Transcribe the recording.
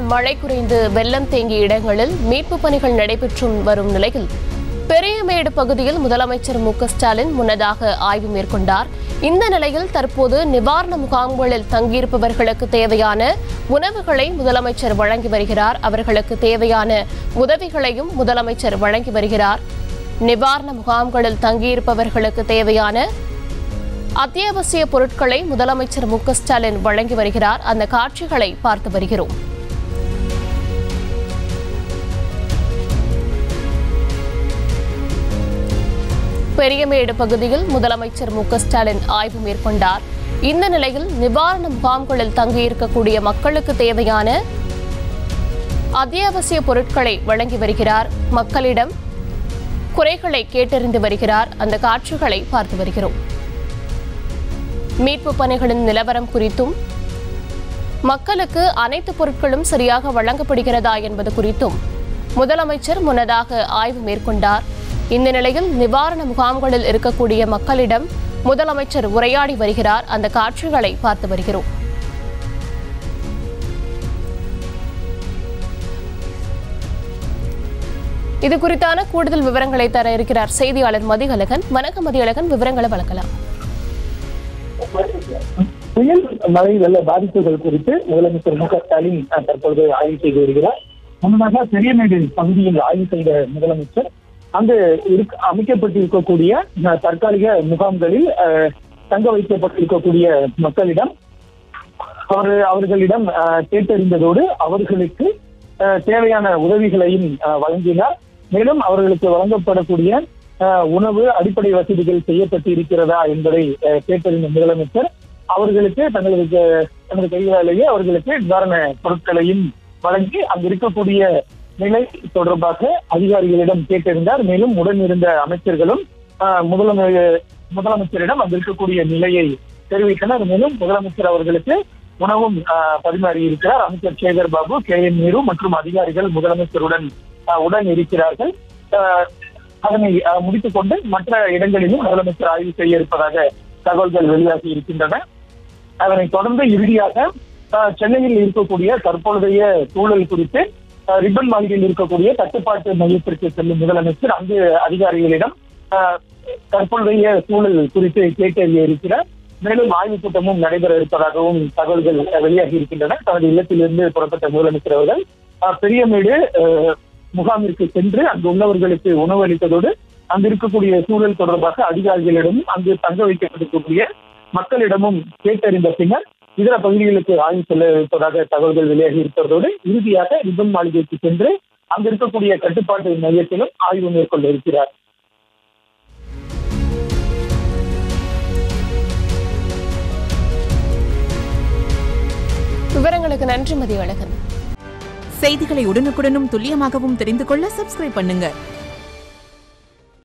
மழை குறைந்து வெள்ளம் தேங்கிய இடங்களில் மீட்பு பணிகள் நடைபெற்று வரும் நிலையில் பெரியமேடு பகுதியில் முதலமைச்சர் மு க ஸ்டாலின் முன்னதாக ஆய்வு மேற்கொண்டார் இந்த நிலையில் தற்போது நிவாரண முகாம்களில் தங்கியிருப்பவர்களுக்கு தேவையான உணவுகளை முதலமைச்சர் வழங்கி வருகிறார் அவர்களுக்கு தேவையான உதவிகளையும் முதலமைச்சர் வழங்கி வருகிறார் நிவாரண முகாம்களில் தங்கியிருப்பவர்களுக்கு தேவையான அத்தியாவசிய பொருட்களை முதலமைச்சர் மு க ஸ்டாலின் வழங்கி வருகிறார் அந்த காட்சிகளை பார்த்து வருகிறோம் பெரியமேடு பகுதியில் முதலமைச்சர் மு க ஸ்டாலின் ஆய்வு மேற்கொண்டார் இந்த நிலையில் நிவாரண முகாம்களில் தங்கியிருக்கக்கூடிய மக்களுக்கு தேவையான அத்தியாவசிய பொருட்களை வழங்கி வருகிறார் மக்களிடம் குறைகளை கேட்டறிந்து வருகிறார் அந்த காட்சிகளை பார்த்து வருகிறோம் மீட்பு பணிகளின் நிலவரம் குறித்தும் மக்களுக்கு அனைத்து பொருட்களும் சரியாக வழங்கப்படுகிறதா என்பது குறித்தும் முதலமைச்சர் முன்னதாக ஆய்வு மேற்கொண்டார் இந்த நிலையில் நிவாரண முகாம்களில் இருக்கக்கூடிய மக்களிடம் முதலமைச்சர் உரையாடி வருகிறார் அந்த காட்சிகளை பார்த்து வருகிறோம் இது குறித்தான கூடுதல் விவரங்களை தர இருக்கிறார் செய்தியாளர் மதிகழகன் வணக்கம் மதியழகன் விவரங்களை வழங்கலாம் புயல் மழை வெள்ள பாதிப்புகள் குறித்து முதலமைச்சர் மு க ஸ்டாலின் அஹ், தற்பொழுது ஆய்வு செய்து வருகிறார் முன்னதாக பெரியமேடு பகுதியில் ஆய்வு செய்த முதலமைச்சர் அங்கு இருக்க அமைக்கப்பட்டிருக்கக்கூடிய அஹ், தற்காலிக முகாம்களில் அஹ், தங்க வைக்கப்பட்டிருக்கக்கூடிய மக்களிடம் அவர் அவர்களிடம் அஹ், கேட்டறிந்ததோடு அவர்களுக்கு அஹ், தேவையான உதவிகளையும் அஹ், வழங்கினார் மேலும் அவர்களுக்கு வழங்கப்படக்கூடிய அஹ், உணவு அடிப்படை வசதிகள் செய்யப்பட்டு இருக்கிறதா என்பதை அஹ், கேட்டறிந்த முதலமைச்சர் அவர்களுக்கு தங்களது க- தனது கைகளாலேயே அவர்களுக்கு நிவாரண பொருட்களையும் வழங்கி அங்கு இருக்கக்கூடிய நிலை தொடர்பாக அதிகாரிகளிடம் கேட்டறிந்தார் மேலும் உடன் இருந்த அமைச்சர்களும் அஹ், முதலமை முதலமைச்சரிடம் அங்கு இருக்கக்கூடிய நிலையை தெரிவித்தனர் மேலும் முதலமைச்சர் அவர்களுக்கு உணவும் அஹ், பரிமாறி இருக்கிறார் அமைச்சர் சேகர் பாபு கே என் நேரு மற்றும் அதிகாரிகள் முதலமைச்சருடன் அஹ், உடன் இருக்கிறார்கள் அஹ், அதனை அஹ், முடித்துக் கொண்டு மற்ற இடங்களிலும் முதலமைச்சர் ஆய்வு செய்ய இருப்பதாக தகவல்கள் வெளியாகி இருக்கின்றன அதனைத் தொடர்ந்து இறுதியாக அஹ், சென்னையில் இருக்கக்கூடிய தற்பொழுதைய சூழல் குறித்து அஹ், ரிப்பன் மாளிகையில் இருக்கக்கூடிய கட்டுப்பாட்டு மையத்திற்கு செல்லும் முதலமைச்சர் அங்கு அதிகாரிகளிடம் அஹ், தற்பொழுதைய சூழல் குறித்து கேட்டறிய இருக்கிறார் மேலும் ஆய்வுக் கூட்டமும் நடைபெற இருப்பதாகவும் தகவல்கள் அஹ், வெளியாகி இருக்கின்றன தனது இல்லத்திலிருந்து புறப்பட்ட முதலமைச்சர் அவர்கள் அஹ், பெரியமேடு அஹ், முகாமிற்கு சென்று அங்கு உள்ளவர்களுக்கு உணவு அளித்ததோடு அங்கு இருக்கக்கூடிய சூழல் தொடர்பாக அதிகாரிகளிடமும் அங்கு தங்க வைக்கப்பட்டிருக்கக்கூடிய மக்களிடமும் கேட்டறிந்த பின்னர் இதர பகுதிகளுக்கு ஆய்வு செல்ல இருப்பதாக தகவல்கள் வெளியாகி இருப்பதோடு இறுதியாக ரிப்பன் மாளிகைக்கு சென்று அங்கு இருக்கக்கூடிய கட்டுப்பாட்டு மையத்திலும் ஆய்வு மேற்கொள்ள இருக்கிறார் விவரங்களுக்கு நன்றி மதியழகன் செய்திகளை உடனுக்குடனும் துல்லியமாகவும் தெரிந்து கொள்ள சப்ஸ்கிரைப் பண்ணுங்க